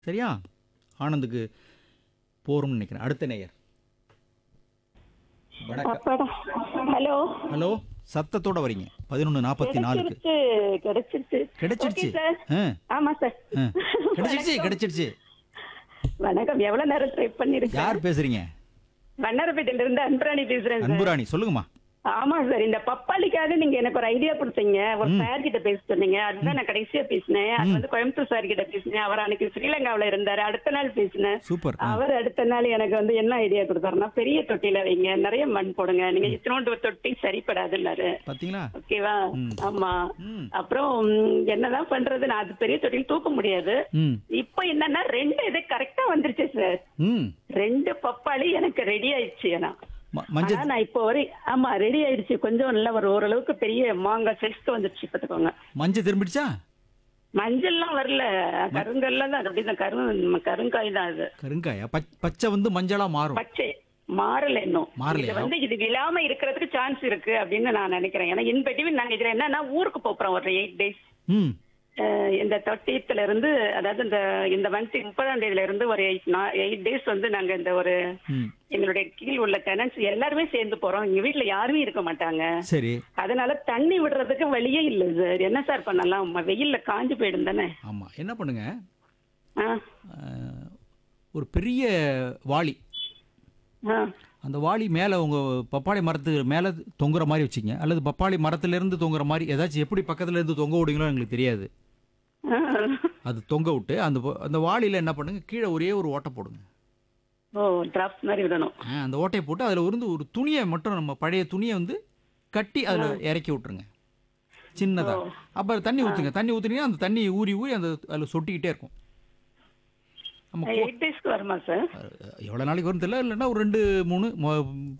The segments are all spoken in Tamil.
சரியா ஆனந்துக்கு போறோம்னு நினைக்கிறேன் அடுத்த நேயர் வணக்கம் அப்பாடா ஹலோ ஹலோ சத்தத்தோட வரீங்க பதினொன்று நாற்பத்தி நாலுக்கு கிடைச்சிருச்சு கிடைச்சிருச்சு கிடைச்சிருச்சு Okay, sir. ஆ ஆமா சார் ஆ. கிடைச்சிருச்சு கிடைச்சிருச்சு வணக்கம் எவ்வளவு நேரம் ட்ரை பண்ணிருக்கேன் யார் பேசுறீங்க வண்ணாரப்பேட்டையில இருந்து அன்பராணி பேசுறேன் சார் அன்புராணி சொல்லுங்கம்மா ஆமா சார் இந்த பப்பாளிக்காக நீங்க எனக்கு ஒரு ஐடியா கொடுத்தீங்க ஒரு சார் கிட்ட பேச சொன்னீங்க அதுதான் நான் கடைசியா பேசினேன் அது வந்து கோயம்புத்தூர் சார் கிட்ட பேசினேன் அவர் அன்னைக்கு ஸ்ரீலங்காவுல இருந்தாரு அடுத்த நாள் பேசினேன் சூப்பர் ஆ. அவர் அடுத்த நாள் எனக்கு வந்து என்ன ஐடியா கொடுத்தாருன்னா பெரிய தொட்டில வைங்க நிறைய மண் போடுங்க நீங்க இத்தனோண்டு தொட்டி சரிப்படாதுன்னாரு பாத்தீங்களா ஓகேவா ம். ஆமா ம் அப்புறம் ம், என்னதான் பண்றது நான் அது பெரிய தொட்டில் தூக்க முடியாது ம் இப்போ என்னன்னா ரெண்டு இது கரெக்டா வந்துருச்சு சார் ம் ரெண்டு பப்பாளி எனக்கு ரெடி ஆயிடுச்சு ஏன்னா ம- மஞ்சள் ஆனா நான் இப்போ வரை ஆமா ரெடி ஆயிடுச்சு கொஞ்சம் நல்ல ஒரு ஓரளவுக்கு பெரிய மாங்காய் சைஸ்க்கு வந்துருச்சு பாத்துக்கோங்க மஞ்சள் திரும்பிடுச்சா மஞ்சள்லாம் வரல கருங்கல்ல தான் அப்படிதான் கரு கருங்காய் தான் அது கருங்காயா பச்- பச்சை வந்து மஞ்சளா மாறும் பச்சை மாறல இன்னும் மாறலையா? இது வந்து இது விழாம இருக்கிறதுக்கு சான்ஸ் இருக்கு அப்படின்னு நான் நினைக்கிறேன் ஏன்னா இன் பிட்வீன் நாங்க இதுல என்னன்னா ஊருக்கு போறோம் ஒரு எயிட் டேஸ் ம் அஹ் இந்த தேர்ட்டீத்துல இருந்து அதாவது இந்த இந்த மந்த் முப்பதாம் தேதியில இருந்து ஒரு எயிட் எயிட் டேஸ் வந்து நாங்க இந்த ஒரு ம் எங்களுடைய கீழ் உள்ள டெனன்ஸ் எல்லாருமே சேர்ந்து போறோம் எங்க வீட்ல யாருமே இருக்க மாட்டாங்க சரி அதனால தண்ணி விடுறதுக்கு வழியே இல்ல சார் என்ன சார் பண்ணலாம் ம- வெயில்ல காஞ்சு போயிடும் தானே ஆமா என்ன பண்ணுங்க ஆ, அஹ், ஒரு பெரிய வாளி ஆ. அந்த வாளி மேலே உங்கள் பப்பாளி மரத்து மேலே தொங்குற மாதிரி வச்சுங்க அல்லது பப்பாளி மரத்துலேருந்து தொங்குற மாதிரி ஏதாச்சும் எப்படி பக்கத்துல இருந்து தொங்க விடுங்களோ எங்களுக்கு தெரியாது ஆ. அது தொங்க விட்டு அந்த பொ- அந்த வாளியில் என்ன பண்ணுங்க கீழே ஒரே ஒரு ஓட்டை போடுங்க ஓ டிராப்ஸ் மாதிரி விடணும் ஆ, அந்த ஓட்டையை போட்டு அதில் இருந்து ஒரு துணியை மட்டும் நம்ம பழைய துணியை வந்து கட்டி அதில் இறக்கி விட்ருங்க சின்னதாக அப்புறம் தண்ணி ஊற்றுங்க தண்ணி ஊற்றுனீங்கன்னா அந்த தண்ணி ஊறி ஊறி அந்த அதில் சொட்டிக்கிட்டே இருக்கும் நம்ம எயிட் டேஸ்க்கு வருமா சார் எவ்வளோ நாளைக்கு வரும் தெரியல இல்லைன்னா ஒரு ரெண்டு மூணு மொ-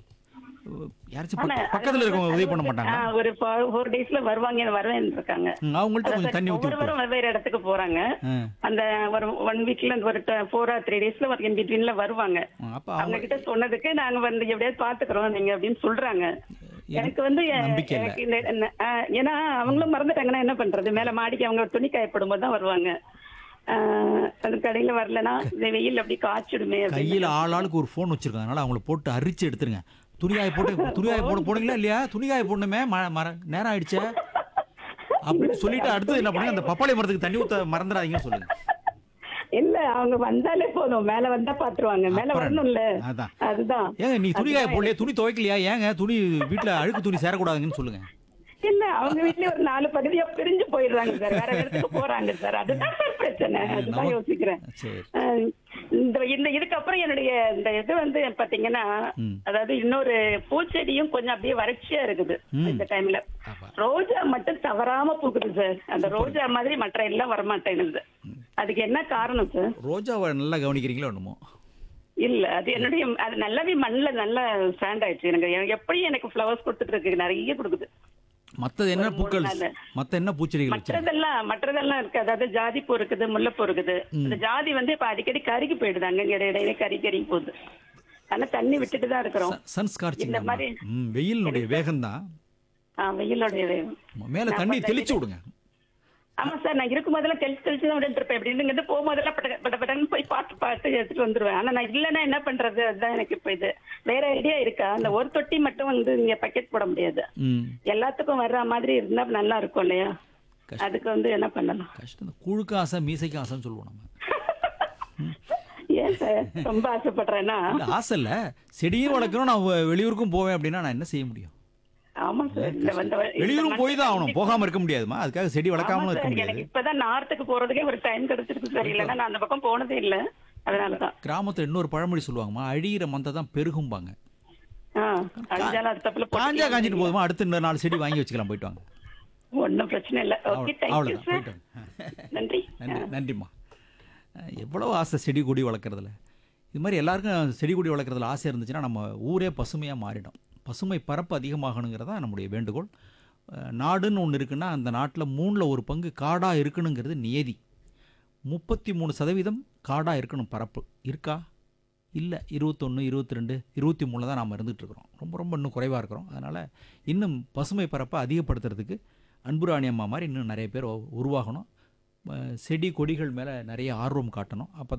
யாராச்சும் பக்க- பக்கத்துல இருக்கவங்க உதவி பண்ண மாட்டாங்க ஆ, ஒரு ஃபோர் டேஸ்ல வருவாங்க வரவேன் இருக்காங்க ம், அவங்கள்ட்ட கொஞ்சம் தண்ணி ஊற்றி விட்டுருவோம் ஒவ்வொருவரும் வெவ்வேறு இடத்துக்கு போறாங்க ஆ அந்த ஒரு ஒன் வீக்ல ஒரு ஃபோர் ஆர் த்ரீ டேஸ்ல ஒரு இன் பிட்வீன்ல வருவாங்க அப்போ அவங்க கிட்ட சொன்னதுக்கு நாங்க வந்து எப்படியாவது பாத்துக்கிறோம் நீங்க அப்படின்னு சொல்றாங்க எனக்கு வந்து எ- நம்பிக்கை இல்ல. எனக்கு இந்த- இந்த- ஆ, ஏன்னா அவங்களும் மறந்துட்டாங்கன்னா என்ன பண்றது மேல மாடிக்கு அவங்க துணி காயப்படும் போது தான் வருவாங்க ஆ, அது கடையில வரலன்னா இந்த வெயில் அப்படி காய்ச்சிடுமே அப்படின்னு. கையில் ஆள் ஆளுக்கு ஒரு ஃபோன் வச்சிருக்காங்க அதனால அவங்கள போட்டு அரிச்சு எடுத்துருங்க துணியாய போட்டு துணியாய போட போடுங்களா இல்லையா துணியாய போடணுமே ம மர நேரம் ஆயிடுச்சே அப்படின்னு சொல்லிட்டு அடுத்தது என்ன பண்ணுங்க அந்த பப்பாளி மரத்துக்கு தண்ணி ஊத்த மறந்துடாதீங்கன்னு சொல்லுங்க இல்ல அவங்க வந்தாலே போதும் மேல வந்தா பாத்துருவாங்க மேல அப்புறம் வரணும்ல அதான் அதுதான் ஏங்க நீ துணி காய போடலையா துணி துவைக்கலையா ஏங்க துணி வீட்டுல அழுக்கு துணி சேரக்கூடாதுங்கன்னு சொல்லுங்க இல்ல அவங்க வீட்லயே ஒரு நாலு பகுதியா பிரிஞ்சு போயிடுறாங்க சார் வேற இடத்துக்கு போறாங்க சார் அதுதான் சார் பிரச்சனை அதுதான் நமக்கு- யோசிக்கிறேன் சரி அஹ் இந்த இந்த இதுக்கப்புறம் என்னுடைய இந்த இது வந்து பாத்தீங்கன்னா ம். அதாவது இன்னொரு பூச்செடியும் கொஞ்சம் அப்படியே வறட்சியா இருக்குது ம். இந்த டைம்ல ஆமா. ரோஜா மட்டும் தவறாம பூக்குது சார் அந்த ரோஜா மாதிரி மற்ற எல்லாம் வரமாட்டேங்குது அதுக்கு என்ன காரணம் சார் ரோஜாவை நல்லா கவனிக்கிறீங்களோ என்னமோ இல்ல அது என்னுடைய அது நல்லாவே மண்ணுல நல்லா ஸ்டாண்ட் ஆயிடுச்சு எனக்கு எனக்கு எப்படி எனக்கு ஃப்ளவர்ஸ் கொடுத்துட்டு இருக்கு நிறைய கொடுக்குது மத்தது என்ன ஒரு மூணு பூக்கள் நாளு. மத்த என்ன பூச்செடிகள் வச்சு மற்றதெல்லாம் மற்றதெல்லாம் இருக்கு அதாவது ஜாதி பூ இருக்குது முல்லைப்பூ இருக்குது இந்த ஜாதி வந்து இப்ப அடிக்கடி கருகி போயிடுது அங்க இடையில கறி கறி போகுது ஆனா தண்ணி விட்டுட்டு தான் இருக்கிறோம் சன்ஸ்கார்ச்சிங் இந்த மாதிரி ம் வெயிலினுடைய வேகம்தான் ஆ, வெயிலோடைய வேகம். மேல தண்ணி தெளிச்சு விடுங்க ஆமா சார் நான் இருக்கும் போதெல்லாம் தெளிச்சு தெளிச்சு தான் விட்டுட்டு இருப்பேன் இப்படி இருந்து போகும்போதெல்லாம் பட்ட பட்ட பட்டன்னு போய் பார்த்து பார்த்து எடுத்துட்டு வந்துருவேன் ஆனா நான் இல்லைன்னா என்ன பண்றது அதுதான் எனக்கு இப்ப இது வேற ஐடியா இருக்கா அந்த ஒரு தொட்டி மட்டும் வந்து இங்க பக்கெட் போட முடியாது ம் எல்லாத்துக்கும் வர்ற மாதிரி இருந்தா நல்லா இருக்கும் இல்லையா கஷ்டம். அதுக்கு வந்து என்ன பண்ணலாம் கஷ்டம் தான். குழுக்கு ஆசை மீசைக்கு ஆசைன்னு சொல்லுவோம் நம்ம ஏன் சார் ரொம்ப ஆசைப்படுறேன்னா இல்ல ஆசை இல்ல செடியும் வளர்க்கணும் நான் வெ- வெளியூருக்கும் போவேன் அப்படின்னா நான் என்ன செய்ய முடியும் ஆமா சார் இந்த வந்து இந்த வெளியூரும் போய் தான் ஆகணும் மண் போகாம இருக்க முடியாதுமா அதுக்காக செடி ஆமா வளர்க்காமலும் இருக்க சார், முடியாது எனக்கு இப்பதான் நார்த்துக்கு போறதுக்கே ஒரு டைம் கிடைச்சிருக்கு சார் இல்லைன்னா நான் அந்த பக்கம் போனதே இல்ல அதனாலதான் கிராமத்துல இன்னொரு பழமொழி சொல்லுவாங்கம்மா அழியிற மந்தை தான் பெருகும்பாங்க ஆ, அழிஞ்சாலும் அது தப்புல காஞ்சா காஞ்சிட்டு போதுமா அடுத்து இன்னொரு நாலு செடி வாங்கி வச்சுக்கலாம் போயிட்டு வாங்க ஒன்னும் பிரச்சனை இல்ல ஓகே தேங்க்யூ அவ்வளோதான் சார் போயிட்டு வாங்க நன்றி நன்றி நன்றிம்மா அஹ் எவ்வளவு ஆசை செடி கொடி வளர்க்குறதுல இது மாதிரி எல்லாருக்கும் செடி கொடி வளர்க்குறதுல ஆசை இருந்துச்சுன்னா நம்ம ஊரே பசுமையாக மாறிடும் பசுமை பரப்பு அதிகமாகணுங்கிறதா நம்முடைய வேண்டுகோள் அஹ் நாடுன்னு ஒன்று இருக்குன்னா அந்த நாட்டில் மூணில் ஒரு பங்கு காடாக இருக்கணுங்கிறது நியதி முப்பத்தி மூணு சதவீதம் காடாக இருக்கணும் பரப்பு இருக்கா இல்லை இருபத்தொன்று இருபத்தி ரெண்டு இருபத்தி மூணில் தான் நாம் இருந்துகிட்டு இருக்கிறோம் ரொம்ப ரொம்ப இன்னும் குறைவாக இருக்கிறோம் அதனால் இன்னும் பசுமை பரப்பை அதிகப்படுத்துறதுக்கு அன்புராணி அம்மா மாதிரி இன்னும் நிறைய பேர் உருவாகணும் அஹ் செடி கொடிகள் மேலே நிறைய ஆர்வம் காட்டணும் அப்போ